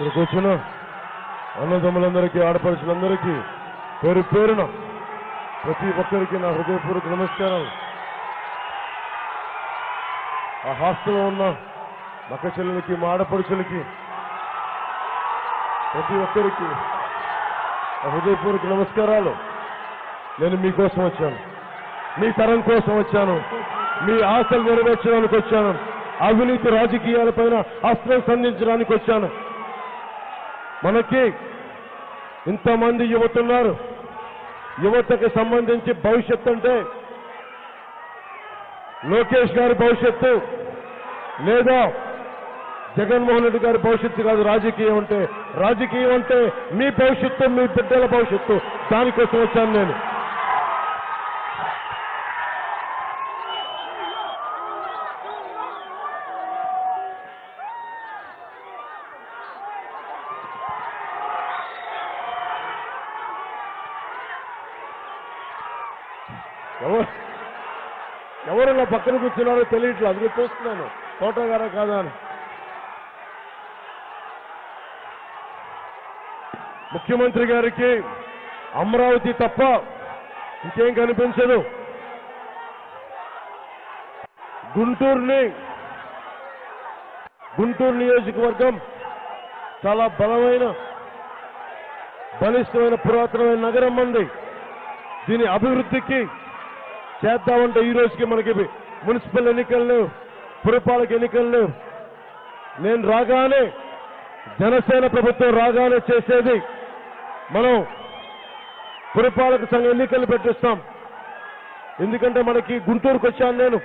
ఇక్కడికి వచ్చిన అన్నదమ్ములందరికీ ఆడపడుచులందరికీ పేరు పేరున ప్రతి ఒక్కరికి నా హృదయపూర్వక నమస్కారాలు ఆ హాస్టల్లో ఉన్న మక్క చెల్లెలకి మా ఆడపడుచులకి ప్రతి ఒక్కరికి నా హృదయపూర్వక నమస్కారాలు నేను మీకోసం వచ్చాను మీ తరం కోసం వచ్చాను మీ ఆశలు నెరవేర్చడానికి వచ్చాను అవినీతి రాజకీయాలపైన అస్త్రం సంధించడానికి వచ్చాను మనకి ఇంతమంది యువత ఉన్నారు యువతకి సంబంధించి భవిష్యత్తు అంటే లోకేష్ గారి భవిష్యత్తు లేదా జగన్మోహన్ రెడ్డి గారి భవిష్యత్తు కాదు రాజకీయం అంటే రాజకీయం అంటే మీ భవిష్యత్తు మీ బిడ్డల భవిష్యత్తు దానికోసం వచ్చాను నేను ఎవరు ఎవరు నా పక్కన కూర్చున్నారో తెలియట్లేదు అందుకే చూస్తున్నాను ఫోటో గారా కాదా అని ముఖ్యమంత్రి గారికి అమరావతి తప్ప ఇంకేం కనిపించదు గుంటూరుని గుంటూరు నియోజకవర్గం చాలా బలమైన బలిష్టమైన పురాతనమైన నగరం ఉంది దీని అభివృద్ధికి చేద్దామంటే ఈ రోజుకి మనకి మున్సిపల్ ఎన్నికలు లేవు పురపాలక ఎన్నికలు లేవు నేను రాగానే జనసేన ప్రభుత్వం రాగానే చేసేది మనం పురపాలక సంఘ ఎన్నికలు పెట్టిస్తాం ఎందుకంటే మనకి గుంటూరుకు వచ్చాను నేను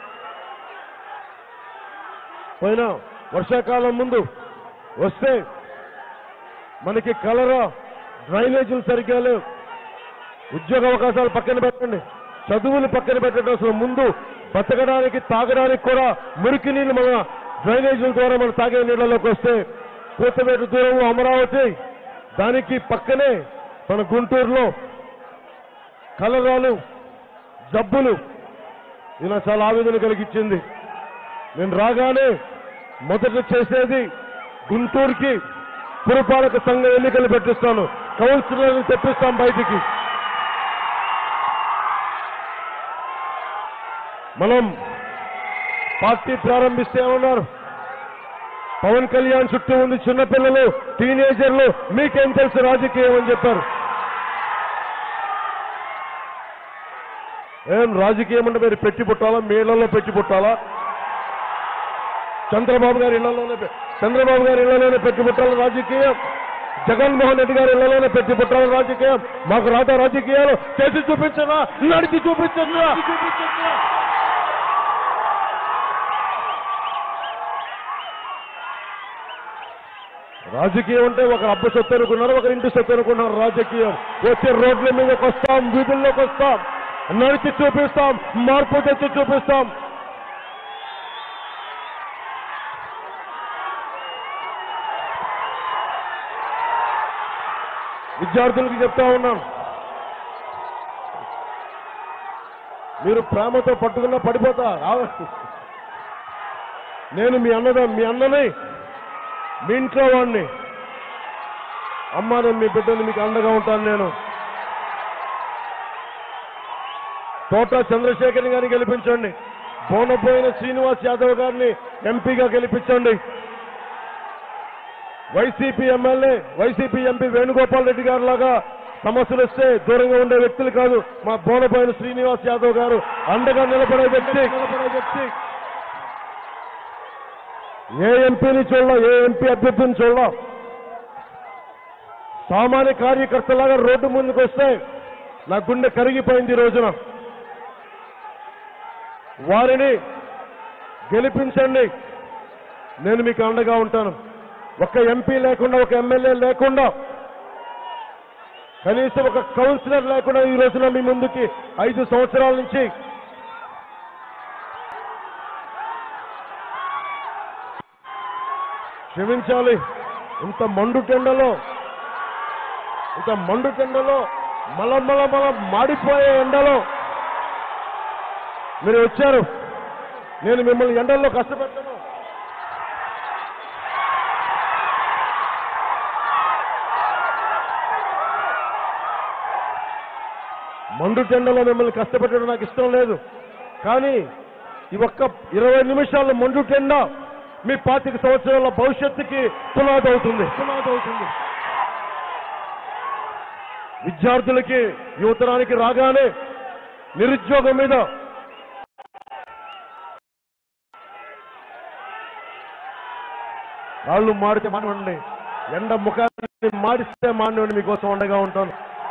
పోయిన వర్షాకాలం ముందు వస్తే మనకి కలరా డ్రైనేజీలు సరిగ్గా లేవు ఉద్యోగ అవకాశాలు పక్కన పెట్టండి చదువులు పక్కన పెట్టడం అసలు ముందు బతకడానికి తాగడానికి కూడా మురికి నీళ్లు మన డ్రైనేజీల ద్వారా మనం తాగే నీళ్లలోకి వస్తే కూతవేటు దూరం అమరావతి దానికి పక్కనే మన గుంటూరులో కలరాలు జబ్బులు ఇది నాకు చాలా ఆవేదన కలిగించింది నేను రాగానే మొదట చేసేది గుంటూరుకి పురపాలక సంఘ ఎన్నికలు పెట్టిస్తాను కౌన్సిలర్లు తెప్పిస్తాం బయటికి మనం పార్టీ ప్రారంభిస్తే ఏమన్నారు పవన్ కళ్యాణ్ చుట్టూ ఉంది చిన్నపిల్లలు టీనేజర్లు మీకేం తెలుసు రాజకీయం అని చెప్పారు ఏం రాజకీయం అంటే మీరు పెట్టి పుట్టాలా మీ ఇళ్లలో పెట్టి పుట్టాలా చంద్రబాబు గారి ఇళ్లలోనే పె- చంద్రబాబు గారి ఇళ్లలోనే పెట్టి పుట్టాలి రాజకీయం జగన్మోహన్ రెడ్డి గారి ఇళ్లలోనే పెట్టి పుట్టాలి రాజకీయం మాకు రాత రాజకీయాలు చేసి చూపించరా నడిచి చూపించరా రాజకీయం అంటే ఒకరు అబ్బ సొత్తు అనుకున్నారు ఒకరు ఇంటి సొత్తు అనుకున్నారు రాజకీయం వచ్చే రోడ్ల మీదకి వస్తాం వీధుల్లోకి వస్తాం నడిచి చూపిస్తాం మార్పు తెచ్చి చూపిస్తాం విద్యార్థులకి చెప్తా ఉన్నాం మీరు ప్రేమతో పట్టుకున్నా పడిపోతా రావచ్చు నేను మీ అన్నదా మీ అన్నని మీ ఇంట్లో వాడిని అమ్మ నేను మీ బిడ్డని మీకు అండగా ఉంటాను నేను తోట చంద్రశేఖర్ గారిని గెలిపించండి బోనపోయిన శ్రీనివాస్ యాదవ్ గారిని ఎంపీగా గెలిపించండి YCP MLA YCP MP Venugopal Reddy గారు లాగా సమస్యలు వస్తే దూరంగా ఉండే వ్యక్తులు కాదు మా బోనపోయిన శ్రీనివాస్ యాదవ్ గారు అండగా నిలబడే వ్యక్తి నిలబడే వ్యక్తి ఏ ఎంపీని చూడడం ఏ ఎంపీ అభ్యర్థిని చూడడం సామాన్య కార్యకర్తలాగా రోడ్డు ముందుకు వస్తే నా గుండె కరిగిపోయింది ఈ రోజున వారిని గెలిపించండి నేను మీకు అండగా ఉంటాను ఒక ఎంపీ లేకుండా ఒక ఎమ్మెల్యే లేకుండా కనీసం ఒక కౌన్సిలర్ లేకుండా ఈ రోజున మీ ముందుకి ఐదు సంవత్సరాల నుంచి క్షమించాలి ఇంత మండు టెండలో ఇంత మండు టెండలో మలమల మల మాడిపోయే ఎండలో మీరు వచ్చారు నేను మిమ్మల్ని ఎండల్లో కష్టపెట్టను మండు టెండలో మిమ్మల్ని కష్టపెట్టడం నాకు ఇష్టం లేదు కానీ ఈ ఒక్క ఇరవై నిమిషాల మండు టెండ మీ పాతిక సంవత్సరాల భవిష్యత్తుకి పునాది అవుతుంది పునాది అవుతుంది విద్యార్థులకి యువతరానికి రాగానే నిరుద్యోగం మీద రాళ్ళు మాడితే మానవండి ఎండ ముఖాన్ని మాడిస్తే మానవండి మీకోసం ఉండగా ఉంటాను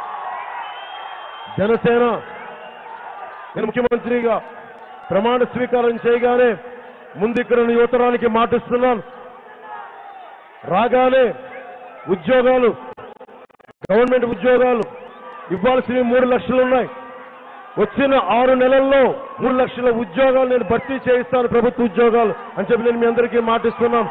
జనసేన నేను ముఖ్యమంత్రిగా ప్రమాణ స్వీకారం చేయగానే ముందు ఇక్కడ ఉన్న యువతరానికి మాటిస్తున్నాను రాగానే ఉద్యోగాలు గవర్నమెంట్ ఉద్యోగాలు ఇవ్వాల్సినవి మూడు లక్షలు ఉన్నాయి వచ్చిన ఆరు నెలల్లో మూడు లక్షల ఉద్యోగాలు నేను భర్తీ చేయిస్తాను ప్రభుత్వ ఉద్యోగాలు అని చెప్పి నేను మీ అందరికీ మాటిస్తున్నాను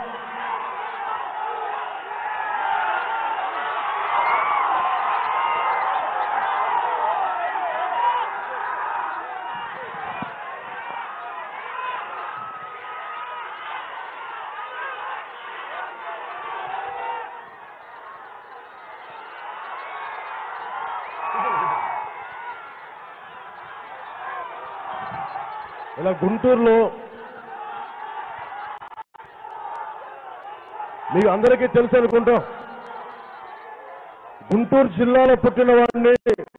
ఇలా గుంటూరులో మీకు అందరికీ తెలుసు అనుకుంటాం గుంటూరు జిల్లాలో పుట్టిన వాడిని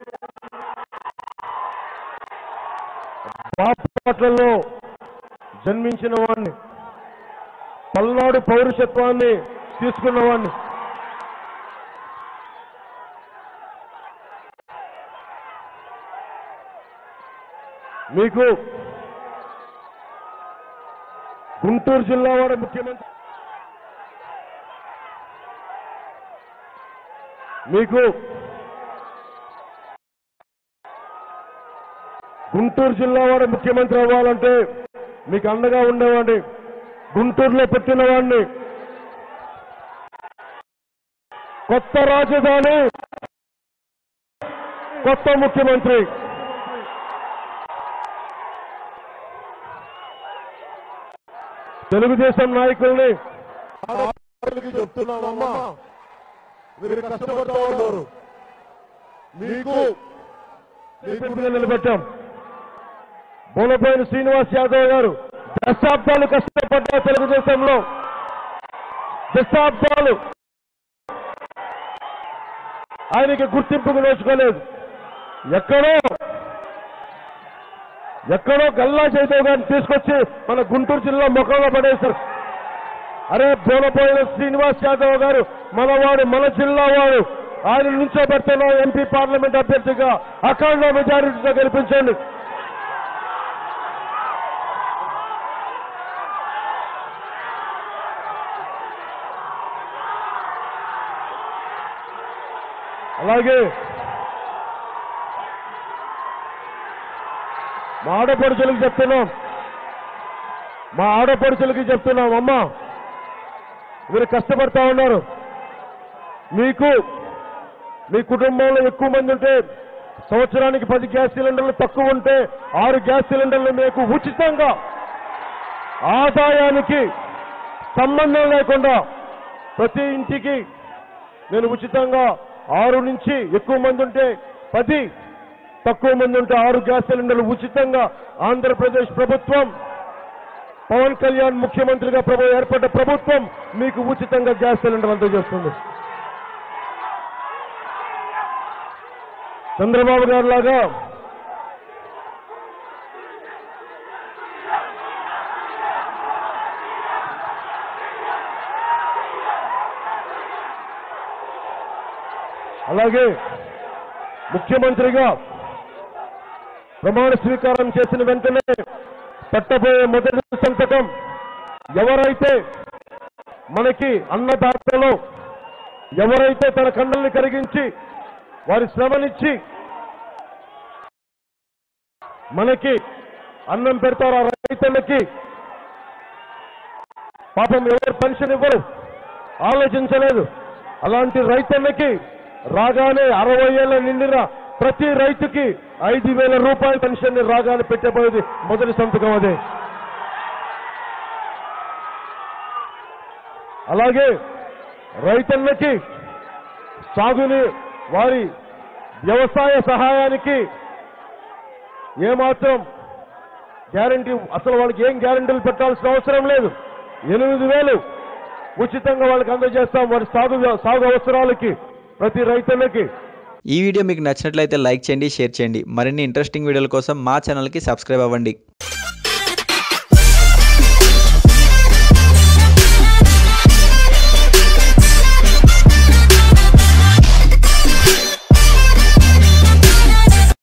బాపట్లలో జన్మించిన వాడిని పల్నాడు పౌరుషత్వాన్ని తీసుకున్న వాడిని మీకు గుంటూరు జిల్లా వాడు ముఖ్యమంత్రి మీకు గుంటూరు జిల్లా వాడు ముఖ్యమంత్రి అవ్వాలంటే మీకు అండగా ఉండేవాడిని గుంటూరులో పెట్టిన వాడిని కొత్త రాజధాని కొత్త ముఖ్యమంత్రి తెలుగుదేశం నాయకుల్ని ఆడవాళ్ళకి చెప్తున్నామమ్మా మీరు కష్టపడతా ఉన్నారు మీకు ఇప్పుడు నిలబెట్టాం బోలపోయిన శ్రీనివాస్ యాదవ్ గారు దశాబ్దాలు కష్టపడ్డారు తెలుగుదేశంలో దశాబ్దాలు ఆయనకి గుర్తింపుకు నోచుకోలేదు ఎక్కడో ఎక్కడో గల్లా చైతవ్ గారిని తీసుకొచ్చి మన గుంటూరు జిల్లా ముఖంలో పడేశారు అరే బోలపోయిన శ్రీనివాస్ యాదవ్ గారు మనవాడు మన జిల్లా వాడు ఆయన నుంచోబెడుతున్న ఎంపీ పార్లమెంట్ అభ్యర్థిగా అఖండ మెజారిటీతో గెలిపించండి అలాగే మా ఆడపడుచులకు చెప్తున్నాం మా ఆడపడుచులకి చెప్తున్నాం అమ్మా మీరు కష్టపడతా ఉన్నారు మీకు మీ కుటుంబంలో ఎక్కువ మంది ఉంటే సంవత్సరానికి పది గ్యాస్ సిలిండర్లు తక్కువ ఉంటే ఆరు గ్యాస్ సిలిండర్లు మీకు ఉచితంగా ఆదాయానికి సంబంధం లేకుండా ప్రతి ఇంటికి నేను ఉచితంగా ఆరు నుంచి ఎక్కువ మంది ఉంటే పది తక్కువ మంది ఉంటే ఆరు గ్యాస్ సిలిండర్లు ఉచితంగా ఆంధ్రప్రదేశ్ ప్రభుత్వం పవన్ కళ్యాణ్ ముఖ్యమంత్రిగా ప్రభు ఏర్పడ్డ ప్రభుత్వం మీకు ఉచితంగా గ్యాస్ సిలిండర్ అందజేస్తుంది చంద్రబాబు గారు లాగా అలాగే ముఖ్యమంత్రిగా ప్రమాణ స్వీకారం చేసిన వెంటనే పెట్టబోయే మొదటి సంతకం ఎవరైతే మనకి అన్నదాతలో ఎవరైతే తన కండల్ని కరిగించి వారి శ్రమనిచ్చి మనకి అన్నం పెడతారు ఆ రైతులకి పాపం ఎవరు పెన్షన్ ఇవ్వరు ఆలోచించలేదు అలాంటి రైతన్నకి రాగానే అరవై ఏళ్ళ నిండిన ప్రతి రైతుకి ఐదు వేల రూపాయల పెన్షన్ రాగానే పెట్టబోయేది మొదటి సంతకం అదే అలాగే రైతన్నకి సాగుని వారి వ్యవసాయ సహాయానికి ఏమాత్రం గ్యారంటీ అసలు వాళ్ళకి ఏం గ్యారంటీలు పెట్టాల్సిన అవసరం లేదు ఎనిమిది వేలు ఉచితంగా వాళ్ళకి అందజేస్తాం వారి సాగు సాగు అవసరాలకి ప్రతి రైతులకి ఈ వీడియో మీకు నచ్చినట్లయితే లైక్ చేయండి షేర్ చేయండి మరిన్ని ఇంట్రెస్టింగ్ వీడియోల కోసం మా ఛానల్కి సబ్స్క్రైబ్ అవ్వండి